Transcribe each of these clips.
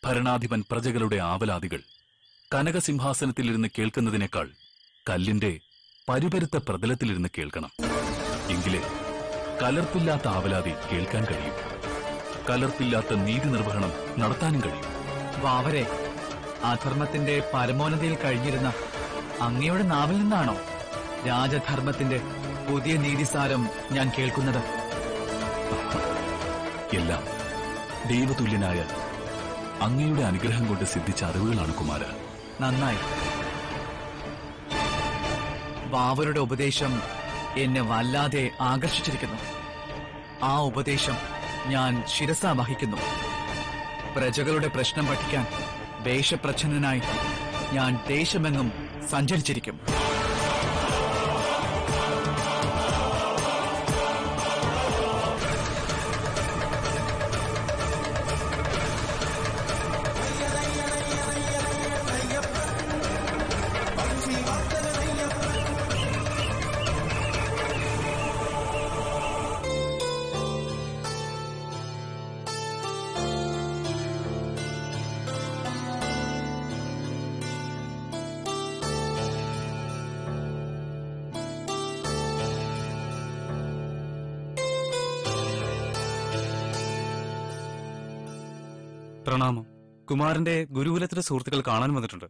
ഭരണാധിപൻ പ്രജകളുടെ ആവലാതികൾ കനകസിംഹാസനത്തിലിരുന്ന് കേൾക്കുന്നതിനേക്കാൾ കല്ലിന്റെ പരുപരുത്ത പ്രതലത്തിലിരുന്ന് കേൾക്കണം എങ്കിലേ കലർപ്പില്ലാത്ത ആവലാതി കേൾക്കാൻ കഴിയും കലർപ്പില്ലാത്ത നീതി നിർവഹണം നടത്താനും കഴിയും വാവരെ അധർമ്മത്തിന്റെ പരമോന്നതയിൽ കഴിഞ്ഞിരുന്ന അങ്ങയുടെ നാവിൽ നിന്നാണോ രാജധർമ്മത്തിന്റെ പുതിയ നീതിസാരം ഞാൻ കേൾക്കുന്നത് എല്ലാം ദൈവതുല്യനായ അങ്ങയുടെ അനുഗ്രഹം കൊണ്ട് സിദ്ധിച്ച അറിവുകളാണ് കുമാര നന്നായി വാവരുടെ ഉപദേശം എന്നെ വല്ലാതെ ആകർഷിച്ചിരിക്കുന്നു ആ ഉപദേശം ഞാൻ ശിരസ വഹിക്കുന്നു പ്രജകളുടെ പ്രശ്നം പഠിക്കാൻ വേഷപ്രച്ഛന്നനായി ഞാൻ ദേശമെങ്ങും സഞ്ചരിച്ചിരിക്കും പ്രണാമം കുമാരന്റെ ഗുരുകുലത്തിലെ സുഹൃത്തുക്കൾ കാണാൻ വന്നിട്ടുണ്ട്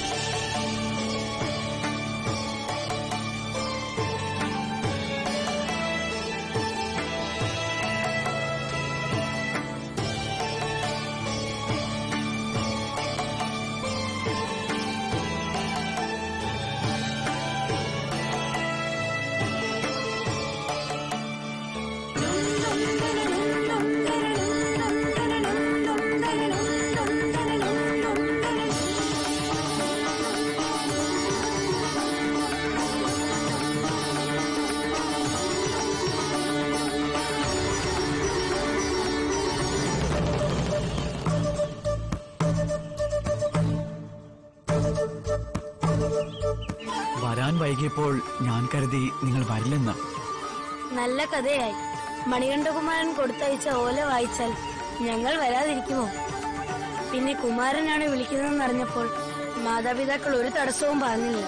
വരാൻ വൈകിയപ്പോൾ ഞാൻ കരുതി നിങ്ങൾ വരില്ലെന്ന് നല്ല കഥയായി മണികണ്ഠകുമാരൻ കൊടുത്തയച്ച ഓല വായിച്ചാൽ ഞങ്ങൾ വരാതിരിക്കുമോ പിന്നെ കുമാരനാണ് വിളിക്കുന്നതെന്ന് അറിഞ്ഞപ്പോൾ മാതാപിതാക്കൾ ഒരു തടസ്സവും പറഞ്ഞില്ല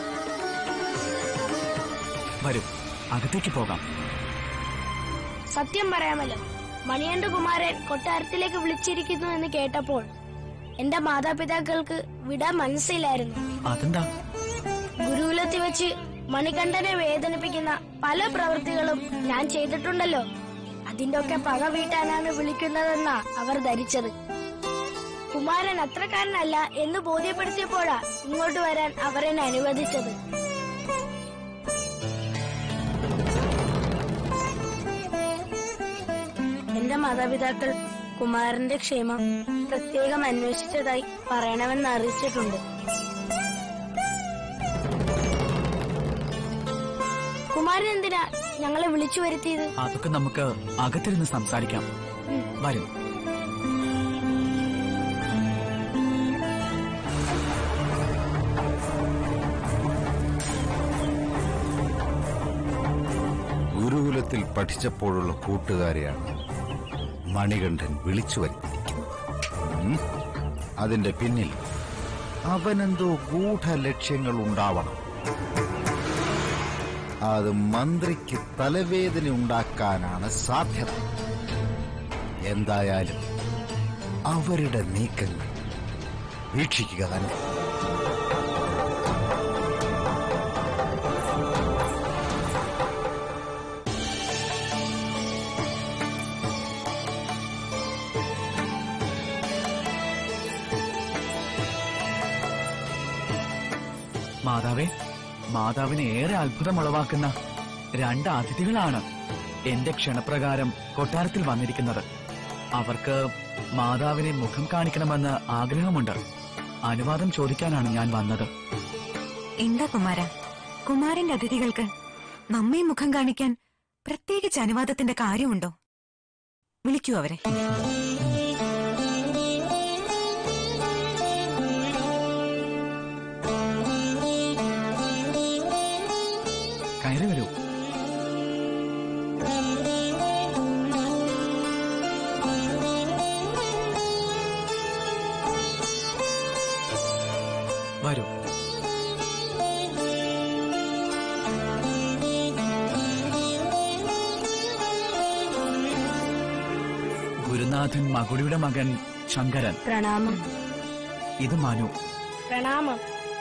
വരൂ അകത്തേക്ക് പോകാം സത്യം പറയാമല്ലോ മണികണ്ഠകുമാരൻ കൊട്ടാരത്തിലേക്ക് വിളിച്ചിരിക്കുന്നു എന്ന് കേട്ടപ്പോൾ എന്റെ മാതാപിതാക്കൾക്ക് വിടാൻ മനസ്സിലായിരുന്നു അതെന്താ ഗുരുകുലത്തിൽ വെച്ച് മണികണ്ഠനെ വേദനിപ്പിക്കുന്ന പല പ്രവൃത്തികളും ഞാൻ ചെയ്തിട്ടുണ്ടല്ലോ അതിന്റെ ഒക്കെ പക വീട്ടാനാണ് വിളിക്കുന്നതെന്നാ അവർ ധരിച്ചത് കുമാരൻ അത്രക്കാരനല്ല എന്ന് ബോധ്യപ്പെടുത്തിയപ്പോഴാ ഇങ്ങോട്ട് വരാൻ അവർ എന്നെ അനുവദിച്ചത് എന്റെ മാതാപിതാക്കൾ കുമാരന്റെ ക്ഷേമം പ്രത്യേകം അന്വേഷിച്ചതായി പറയണമെന്ന് അറിയിച്ചിട്ടുണ്ട് കുമാരൻ എന്തിനാ ഞങ്ങളെ വിളിച്ചു വരുത്തിയത് അതൊക്കെ നമുക്ക് അകത്തിരുന്ന് സംസാരിക്കാം വരും ഗുരുകുലത്തിൽ പഠിച്ചപ്പോഴുള്ള കൂട്ടുകാരെയാണ് മണികണ്ഠൻ വിളിച്ചു വരുത്തിയിരിക്കുന്നത് ഉം. അതിന്റെ പിന്നിൽ അവനെന്തോ ഗൂഢലക്ഷ്യങ്ങൾ ഉണ്ടാവണം അത് മന്ത്രിക്ക് തലവേദന ഉണ്ടാക്കാനാണ് സാധ്യത എന്തായാലും അവരുടെ നീക്കങ്ങൾ വീക്ഷിക്കുക തന്നെ മാതാവേ മാതാവിനെ ഏറെ അത്ഭുതമുളവാക്കുന്ന രണ്ട് അതിഥികളാണ് എന്റെ ക്ഷണപ്രകാരം കൊട്ടാരത്തിൽ വന്നിരിക്കുന്നത് അവർക്ക് മാതാവിനെ മുഖം കാണിക്കണമെന്ന് ആഗ്രഹമുണ്ട് അനുവാദം ചോദിക്കാനാണ് ഞാൻ വന്നത് എന്താ കുമാര കുമാരന്റെ അതിഥികൾക്ക് നമ്മെ മുഖം കാണിക്കാൻ പ്രത്യേകിച്ച് അനുവാദത്തിന്റെ കാര്യമുണ്ടോ വിളിക്കൂ അവരെ കയറി വരൂ വരൂ ഗുരുനാഥൻ മകുടിയുടെ മകൻ ശങ്കരൻ പ്രണാമം ഇത് മനു പ്രണാമം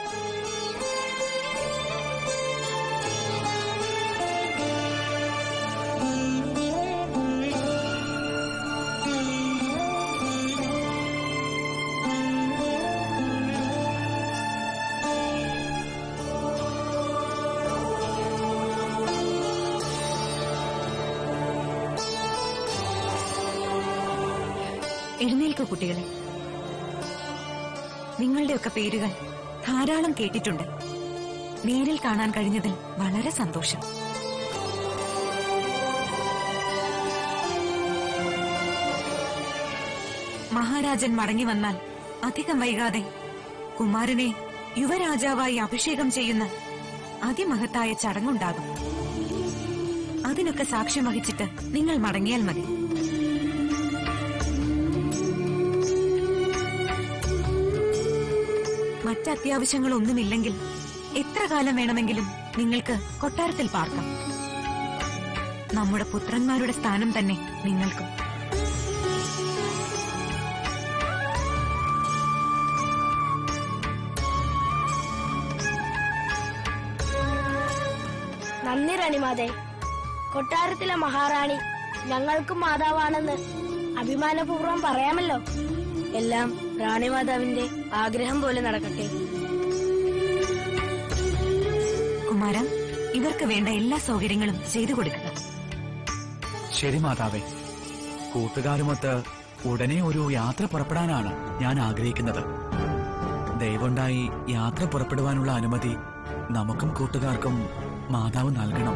എഴുന്നേൽക്കൂ കുട്ടികളെ നിങ്ങളുടെയൊക്കെ പേരുകൾ ധാരാളം കേട്ടിട്ടുണ്ട് നേരിൽ കാണാൻ കഴിഞ്ഞതിൽ വളരെ സന്തോഷം മഹാരാജൻ മടങ്ങി വന്നാൽ അധികം വൈകാതെ കുമാരനെ യുവരാജാവായി അഭിഷേകം ചെയ്യുന്ന അതിമഹത്തായ ചടങ്ങുണ്ടാകും അതിനൊക്കെ സാക്ഷ്യം വഹിച്ചിട്ട് നിങ്ങൾ മടങ്ങിയാൽ മതി മറ്റത്യാവശ്യങ്ങളൊന്നുമില്ലെങ്കിൽ എത്ര കാലം വേണമെങ്കിലും നിങ്ങൾക്ക് കൊട്ടാരത്തിൽ പാർക്കാം നമ്മുടെ പുത്രന്മാരുടെ സ്ഥാനം തന്നെ നിങ്ങൾക്കും നന്ദി റണിമാതെ കൊട്ടാരത്തിലെ മഹാറാണി ഞങ്ങൾക്കും മാതാവാണെന്ന് അഭിമാനപൂർവ്വം പറയാമല്ലോ എല്ലാം റാണി മാതാവിന്റെ ആഗ്രഹം പോലെ നടക്കട്ടെ കുമാര ഇവർക്ക് വേണ്ട എല്ലാ സൗകര്യങ്ങളും ചെയ്തു കൊടുക്കുക ശരി മാതാവേ കൂട്ടുകാരുമൊത്ത് ഉടനെ ഒരു യാത്ര പുറപ്പെടാനാണ് ഞാൻ ആഗ്രഹിക്കുന്നത് ദയവുണ്ടായി യാത്ര പുറപ്പെടുവാനുള്ള അനുമതി നമുക്കും കൂട്ടുകാർക്കും മാതാവ് നൽകണം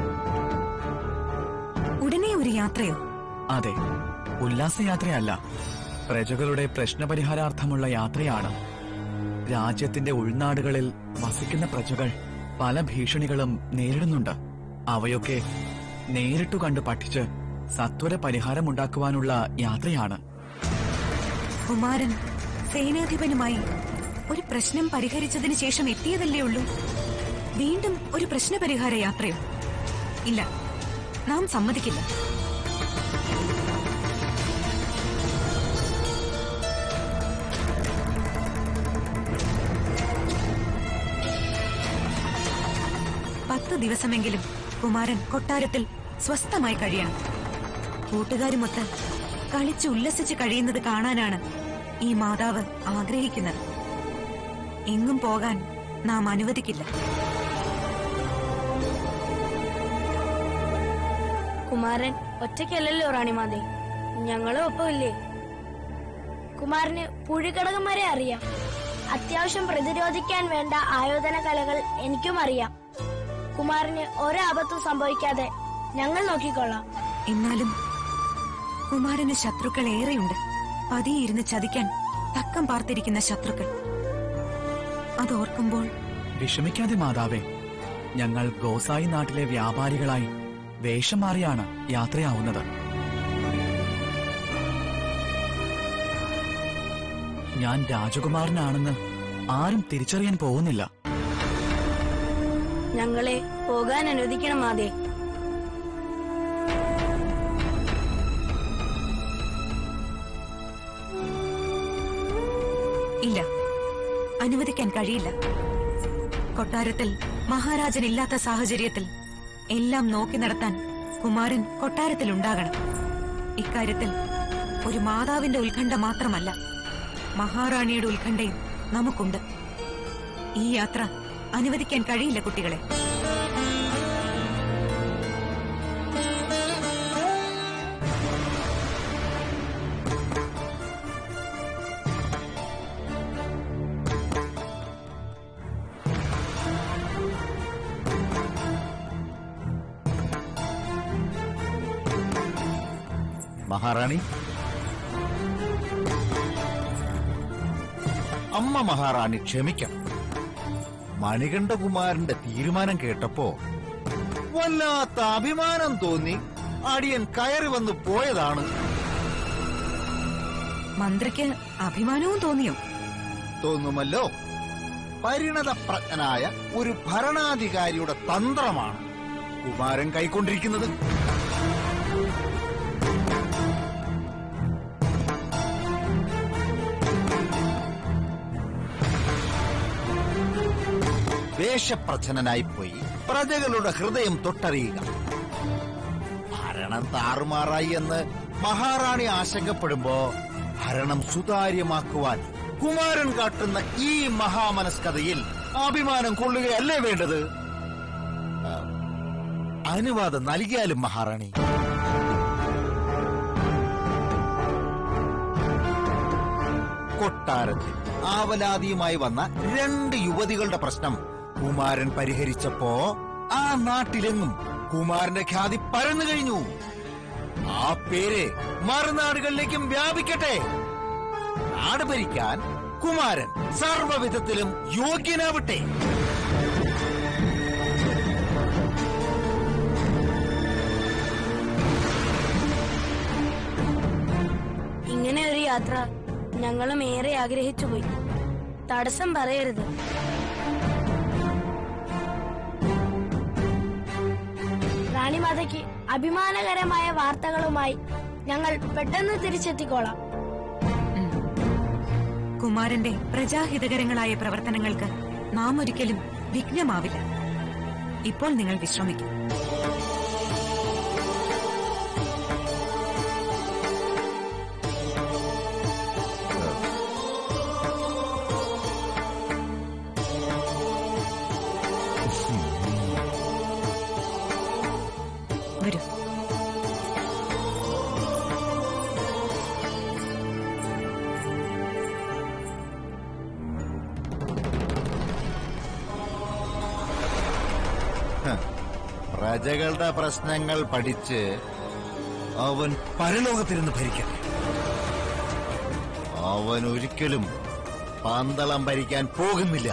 ഉടനെ ഒരു യാത്രയോ അതെ ഉല്ലാസയാത്രയല്ല പ്രജകളുടെ പ്രശ്നപരിഹാരാർത്ഥമുള്ള യാത്രയാണ് രാജ്യത്തിന്റെ ഉൾനാടുകളിൽ വസിക്കുന്ന പ്രജകൾ പല ഭീഷണികളും നേരിടുന്നുണ്ട് അവയൊക്കെ നേരിട്ടു കണ്ട് പഠിച്ച് സത്വര പരിഹാരമുണ്ടാക്കുവാനുള്ള യാത്രയാണ് കുമാരൻ സേനാധിപനുമായി ഒരു പ്രശ്നം പരിഹരിച്ചതിന് ശേഷം എത്തിയതല്ലേ ഉള്ളൂ വീണ്ടും ഒരു പ്രശ്നപരിഹാര യാത്രയോ ഇല്ല നാം സമ്മതിക്കില്ല പത്ത് ദിവസമെങ്കിലും കുമാരൻ കൊട്ടാരത്തിൽ സ്വസ്ഥമായി കഴിയണം കൂട്ടുകാരുമൊത്ത് കളിച്ച് ഉല്ലസിച്ച് കഴിയുന്നത് കാണാനാണ് ഈ മാതാവ് ആഗ്രഹിക്കുന്നത് എങ്ങും പോകാൻ നാം അനുവദിക്കില്ല കുമാരൻ ഒറ്റയ്ക്കല്ലല്ലോ റാണിമാതെ ഞങ്ങളും ഒപ്പമില്ലേ കുമാരന് പുഴിഘടകന്മാരെ അറിയാം അത്യാവശ്യം പ്രതിരോധിക്കാൻ വേണ്ട ആയോധന കലകൾ എനിക്കും അറിയാം കുമാരന് ഒരാപത്തും സംഭവിക്കാതെ ഞങ്ങൾ നോക്കിക്കൊള്ളാം എന്നാലും കുമാരന് ശത്രുക്കൾ ഏറെയുണ്ട് പതിയെ ഇരുന്ന് ചതിക്കാൻ തക്കം പാർത്തിരിക്കുന്ന ശത്രുക്കൾ അതോർക്കുമ്പോൾ വിഷമിക്കാതെ മാതാവേ ഞങ്ങൾ ഗോസായി നാട്ടിലെ വ്യാപാരികളായി വേഷം മാറിയാണ് യാത്രയാവുന്നത് ഞാൻ രാജകുമാരനാണെന്ന് ആരും തിരിച്ചറിയാൻ പോകുന്നില്ല ഞങ്ങളെ പോകാൻ അനുവദിക്കണം മാതേ ഇല്ല അനുവദിക്കാൻ കഴിയില്ല കൊട്ടാരത്തിൽ മഹാരാജൻ ഇല്ലാത്ത സാഹചര്യത്തിൽ എല്ലാം നോക്കി നടത്താൻ കുമാരൻ കൊട്ടാരത്തിൽ ഉണ്ടാകണം ഇക്കാര്യത്തിൽ ഒരു മാതാവിന്റെ ഉത്കണ്ഠ മാത്രമല്ല മഹാറാണിയുടെ ഉത്കണ്ഠയും നമുക്കുണ്ട് ഈ യാത്ര അനുവദിക്കാൻ കഴിയില്ല കുട്ടികളെ മഹാറാണി അമ്മ മഹാറാണി ക്ഷമിക്കണം മണികണ്ഠകുമാരന്റെ തീരുമാനം കേട്ടപ്പോ വല്ലാത്ത അഭിമാനം തോന്നി അടിയൻ കയറി വന്ന് പോയതാണ് മന്ത്രിക്ക് അഭിമാനവും തോന്നിയോ തോന്നുമല്ലോ പരിണതപ്രജ്ഞനായ ഒരു ഭരണാധികാരിയുടെ തന്ത്രമാണ് കുമാരൻ കൈക്കൊണ്ടിരിക്കുന്നത് വേഷപ്രച്ഛനായി പോയി പ്രജകളുടെ ഹൃദയം തൊട്ടറിയുക ഭരണം താറുമാറായി എന്ന് മഹാറാണി ആശങ്കപ്പെടുമ്പോ ഭരണം സുതാര്യമാക്കുവാൻ കുമാരൻ കാട്ടുന്ന ഈ മഹാമനസ്കഥയിൽ അഭിമാനം കൊള്ളുകയല്ലേ വേണ്ടത് ആ, അനുവാദം നൽകിയാലും മഹാറാണി കൊട്ടാരത്തിൽ ആവലാതിയുമായി വന്ന രണ്ട് യുവതികളുടെ പ്രശ്നം കുമാരൻ പരിഹരിച്ചപ്പോ ആ നാട്ടിലെങ്ങും കുമാരന്റെ ഖ്യാതി പരന്നു കഴിഞ്ഞു ആ പേര് മറുനാടുകളിലേക്കും വ്യാപിക്കട്ടെ നാട് ഭരിക്കാൻ കുമാരൻ സർവവിധത്തിലും യോഗ്യനാവട്ടെ ഇങ്ങനെ ഒരു യാത്ര ഞങ്ങളും ഏറെ ആഗ്രഹിച്ചു പോയി തടസ്സം പറയരുത് റാണിമാതയ്ക്ക് അഭിമാനകരമായ വാർത്തകളുമായി ഞങ്ങൾ പെട്ടെന്ന് തിരിച്ചെത്തിക്കോളാം കുമാരന്റെ പ്രജാഹിതകരങ്ങളായ പ്രവർത്തനങ്ങൾക്ക് നാം ഒരിക്കലും വിഘ്നമാവില്ല ഇപ്പോൾ നിങ്ങൾ വിശ്രമിക്കും വരൂ പ്രജകളുടെ പ്രശ്നങ്ങൾ പഠിച്ച് അവൻ പരലോകത്തിരുന്ന് ഭരിക്കട്ടെ അവൻ ഒരിക്കലും പന്തളം ഭരിക്കാൻ പോകുന്നില്ല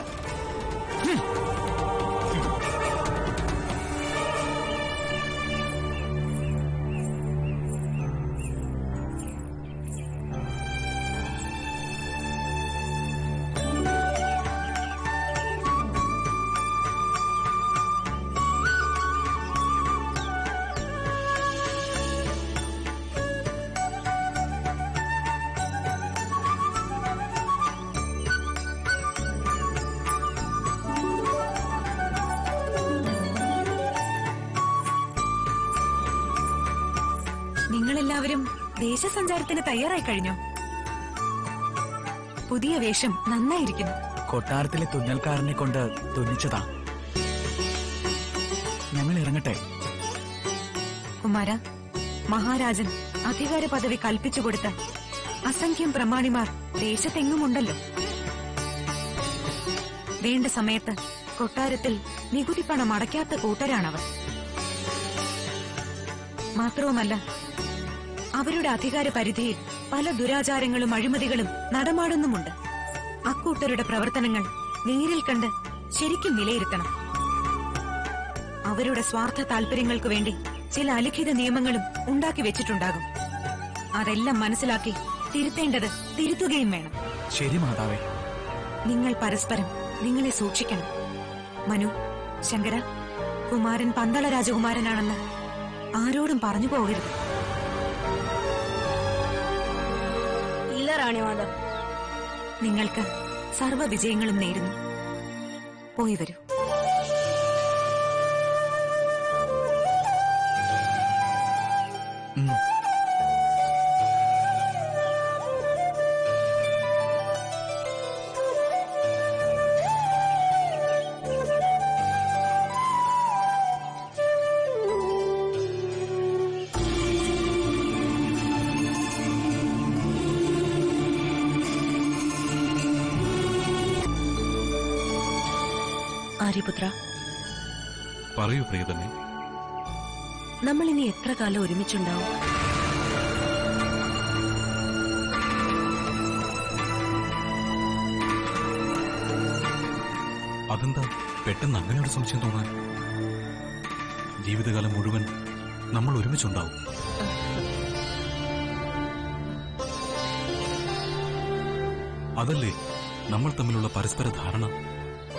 നിങ്ങളെല്ലാവരും ദേശസഞ്ചാരത്തിന് തയ്യാറായി കഴിഞ്ഞോ പുതിയ വേഷം നന്നായിരിക്കുന്നു കൊട്ടാരത്തിലെ തുന്നൽക്കാരനെ കൊണ്ട് തുന്നിച്ചതാ ഞങ്ങൾ ഇറങ്ങട്ടെ കുമാര മഹാരാജൻ അധികാര പദവി കൽപ്പിച്ചു കൊടുത്ത അസംഖ്യം പ്രമാണിമാർ ദേശത്തെങ്ങുമുണ്ടല്ലോ വേണ്ട സമയത്ത് കൊട്ടാരത്തിൽ നികുതി പണം അടയ്ക്കാത്ത കൂട്ടരാണവർ മാത്രവുമല്ല അവരുടെ അധികാര പരിധിയിൽ പല ദുരാചാരങ്ങളും അഴിമതികളും നടമാടുന്നുമുണ്ട് അക്കൂട്ടരുടെ പ്രവർത്തനങ്ങൾ നേരിൽ കണ്ട് ശരിക്കും വിലയിരുത്തണം അവരുടെ സ്വാർത്ഥ താല്പര്യങ്ങൾക്കു വേണ്ടി ചില അലിഖിത നിയമങ്ങളും ഉണ്ടാക്കി വെച്ചിട്ടുണ്ടാകും അതെല്ലാം മനസ്സിലാക്കി തിരുത്തേണ്ടത് തിരുത്തുകയും വേണം ശരി മാതാവേ നിങ്ങൾ പരസ്പരം നിങ്ങളെ സൂക്ഷിക്കണം മനു ശങ്കര കുമാരൻ പന്തള രാജകുമാരനാണെന്ന് ആരോടും പറഞ്ഞു പോകരുത് ഇല്ല റാണിമാത നിങ്ങൾക്ക് സർവ്വ വിജയങ്ങളും നേരുന്നു പോയി വരൂ ഉം. ആര്യപുത്ര പറയൂ പ്രിയതന്നെ നമ്മൾ ഇനി എത്ര കാലം ഒരുമിച്ചുണ്ടാവും അതെന്താ പെട്ടെന്ന് അങ്ങനെ ഒരു സംശയം തോന്നാൻ ജീവിതകാലം മുഴുവൻ നമ്മൾ ഒരുമിച്ചുണ്ടാവും അതല്ലേ നമ്മൾ തമ്മിലുള്ള പരസ്പര ധാരണ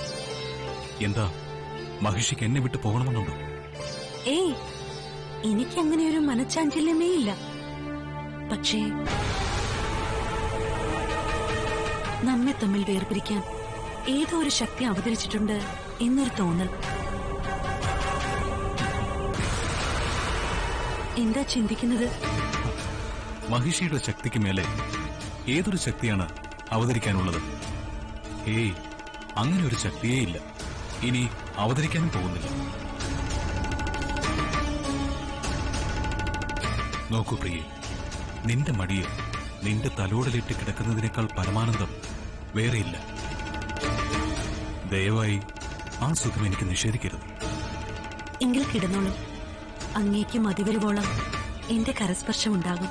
എന്താ മഹിഷിക്ക് എന്നെ വിട്ടു പോകണമെന്നുണ്ടോ ഏയ് എനിക്കങ്ങനെ ഒരു മനച്ചാഞ്ചല്യമേ ഇല്ല പക്ഷേ നമ്മെ തമ്മിൽ വേർപിരിക്കാൻ ഏതോ ഒരു ശക്തി അവതരിച്ചിട്ടുണ്ട് എന്നൊരു തോന്നൽ എന്താ ചിന്തിക്കുന്നത് മഹിഷിയുടെ ശക്തിക്ക് മേലെ ഏതൊരു ശക്തിയാണ് അവതരിക്കാനുള്ളത് ഏയ് അങ്ങനെ ഒരു ശക്തിയേ ഇല്ല ഇനി അവതരിക്കാനും പോകുന്നില്ല നോക്കൂ പ്രിയെ നിന്റെ മടിയിൽ നിന്റെ തലോടലിട്ട് കിടക്കുന്നതിനേക്കാൾ പരമാനന്ദം വേറെയില്ല ദയവായി ആ സുഖം എനിക്ക് നിഷേധിക്കരുത് എങ്കിൽ കിടന്നോളൂ അങ്ങേക്ക് മതിവരുവോളം എന്റെ കരസ്പർശമുണ്ടാകും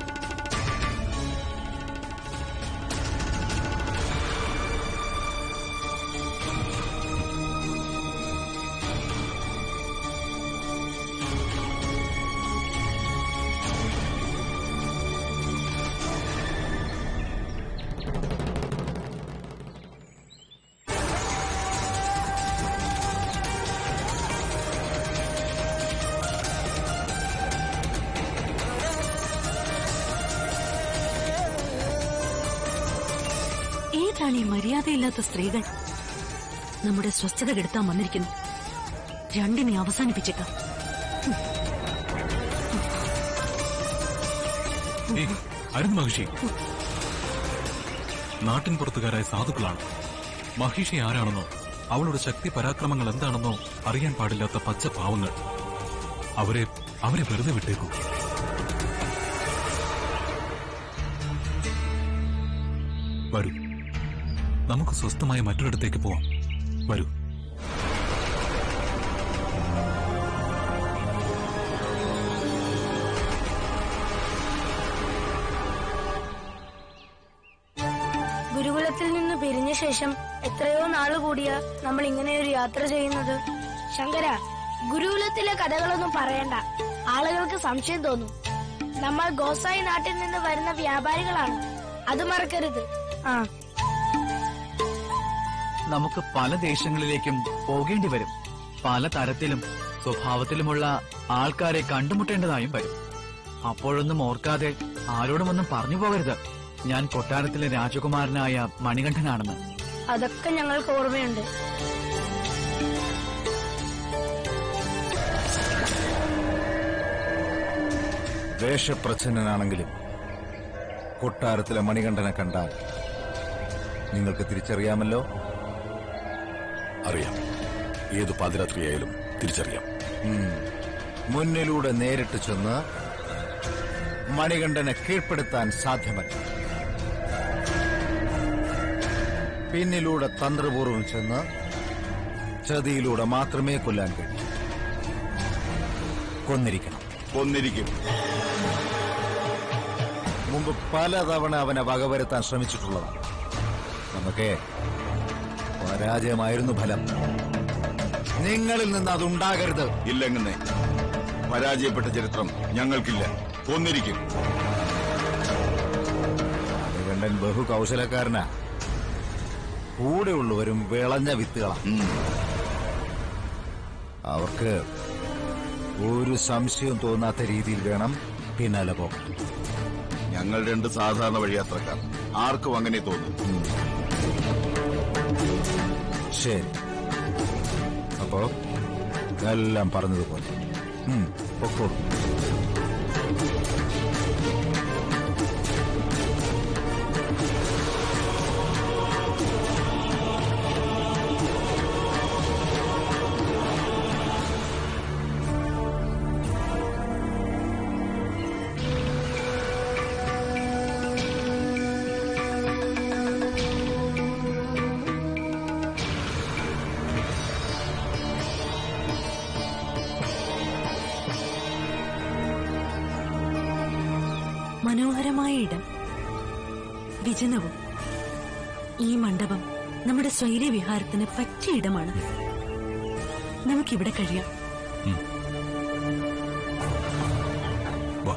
ഏതാണ് ഈ മര്യാദയില്ലാത്ത സ്ത്രീകൾ നമ്മുടെ സ്വസ്ഥത കെടുത്താൻ വന്നിരിക്കുന്നു രണ്ടിനെ അവസാനിപ്പിച്ചേക്കാം ഏയ്, അരുൺ മഹിഷി നാട്ടിൻ പുറത്തുകാരായ സാധുക്കളാണ് മഹിഷി ആരാണെന്നോ അവളുടെ ശക്തി പരാക്രമങ്ങൾ എന്താണെന്നോ അറിയാൻ പാടില്ലാത്ത പച്ച പാവങ്ങൾ അവരെ അവരെ വെറുതെ വിട്ടേക്കൂ വരൂ നമുക്ക് സ്വസ്ഥമായ മറ്റൊരിടത്തേക്ക് പോവാം വരൂ ഗുരുകുലത്തിൽ നിന്ന് പിരിഞ്ഞ ശേഷം എത്രയോ നാള് കൂടിയാ നമ്മൾ ഇങ്ങനെ ഒരു യാത്ര ചെയ്യുന്നത് ശങ്കര ഗുരുകുലത്തിലെ കഥകളൊന്നും പറയണ്ട ആളുകൾക്ക് സംശയം തോന്നും നമ്മൾ ഗോസായി നാട്ടിൽ നിന്ന് വരുന്ന വ്യാപാരികളാണ് അത് മറക്കരുത് ആ നമുക്ക് പല ദേശങ്ങളിലേക്കും പോകേണ്ടി വരും പല തരത്തിലും സ്വഭാവത്തിലുമുള്ള ആൾക്കാരെ കണ്ടുമുട്ടേണ്ടതായും വരും അപ്പോഴൊന്നും ഓർക്കാതെ ആരോടും ഒന്നും പറഞ്ഞു പോകരുത് ഞാൻ കൊട്ടാരത്തിലെ രാജകുമാരനായ മണികണ്ഠനാണെന്ന് അതൊക്കെ ഞങ്ങൾക്ക് ഓർമ്മയുണ്ട് വേഷപ്രച്ഛന്നനാണെങ്കിലും കൊട്ടാരത്തിലെ മണികണ്ഠനെ കണ്ടാൽ നിങ്ങൾക്ക് തിരിച്ചറിയാമല്ലോ അറിയാം ഏത് പാതിരാത്രിയായാലും തിരിച്ചറിയാം ഉം. മുന്നിലൂടെ നേരിട്ട് ചെന്ന് മണികണ്ഠനെ കീഴ്പ്പെടുത്താൻ സാധ്യമല്ല പിന്നിലൂടെ തന്ത്രപൂർവ്വം ചെന്ന് ചതിയിലൂടെ മാത്രമേ കൊല്ലാൻ കഴിയൂ കൊന്നിരിക്കണം കൊന്നിരിക്കും മുമ്പ് പലതവണ അവനെ വകവരുത്താൻ ശ്രമിച്ചിട്ടുള്ളതാണ് നമുക്ക് പരാജയമായിരുന്നു ഫലം നിങ്ങളിൽ നിന്ന് അതുണ്ടാകരുത് ഇല്ലെങ്ങനെ പരാജയപ്പെട്ട ചരിത്രം ഞങ്ങൾക്കില്ല കൊന്നിരിക്കും മണികണ്ഠൻ ബഹുകൗശലക്കാരനാ കൂടെയുള്ളവരും വിളഞ്ഞ വിത്തുകളാണ് ഉം. അവർക്ക് ഒരു സംശയവും തോന്നാത്ത രീതിയിൽ വേണം പിന്നാലെ പോകാൻ ഞങ്ങൾ രണ്ട് സാധാരണ വഴിയാത്രക്കാർ ആർക്കും അങ്ങനെ തോന്നും ശരി അപ്പോ എല്ലാം പറഞ്ഞതുപോലെ ഉം, പൊക്കോളൂ മനോഹരമായ ഇടം വിജനവും ഈ മണ്ഡപം നമ്മുടെ സ്വൈര്യവിഹാരത്തിന് പറ്റിയ ഇടമാണ് നമുക്കിവിടെ കഴിയാം വാ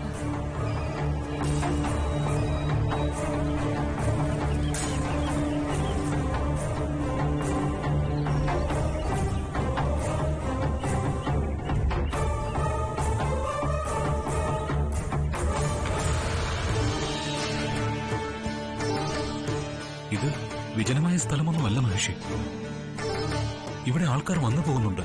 വിജനമായ സ്ഥലമൊന്നുമല്ല മഹർഷി ഇവിടെ ആൾക്കാർ വന്നു പോകുന്നുണ്ട്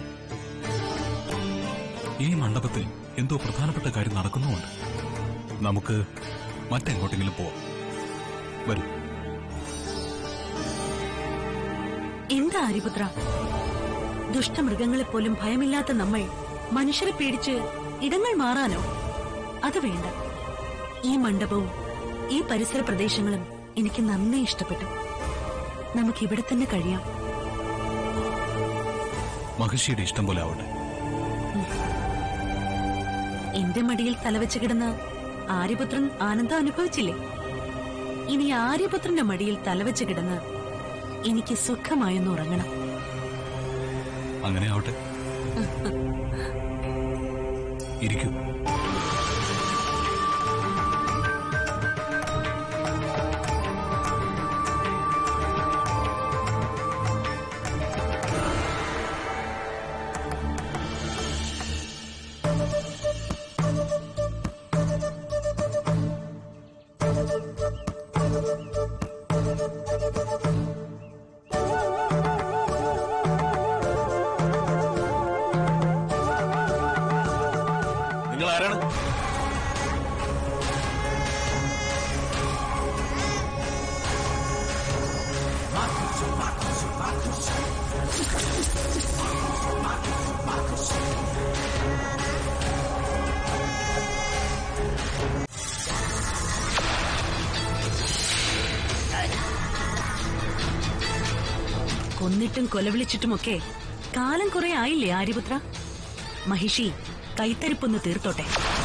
ഈ മണ്ഡപത്തിൽ എന്തോ പ്രധാനപ്പെട്ട കാര്യം നടക്കുന്നുമുണ്ട് നമുക്ക് മറ്റെങ്ങോട്ടെങ്കിലും പോവാം വരൂ എന്താ ആര്യപുത്ര ദുഷ്ടമൃഗങ്ങളെപ്പോലും ഭയമില്ലാത്ത നമ്മൾ മനുഷ്യരെ പേടിച്ച് ഇടങ്ങൾ മാറാനോ അത് വേണ്ട ഈ മണ്ഡപവും ഈ പരിസര പ്രദേശങ്ങളും എനിക്ക് നന്നേ ഇഷ്ടപ്പെട്ടു നമുക്ക് ഇവിടെ തന്നെ കഴിയാം മഹർഷിയുടെ ഇഷ്ടം പോലെ ആവട്ടെ എന്റെ മടിയിൽ തലവെച്ച് കിടന്ന ആര്യപുത്രൻ ആനന്ദം അനുഭവിച്ചില്ലേ ഇനി ആര്യപുത്രന്റെ മടിയിൽ തലവെച്ച് കിടന്ന് എനിക്ക് സുഖമായൊന്ന് ഉറങ്ങണം അങ്ങനെ ആവട്ടെ ഇരിക്കൂ നിങ്ങൾ ആരാണ് കൊന്നിട്ടും കൊലവിളിച്ചിട്ടുമൊക്കെ കാലം കുറെ ആയില്ലേ ആര്യപുത്ര മഹിഷി കൈത്തരിപ്പൊന്ന് തീർത്തോട്ടെ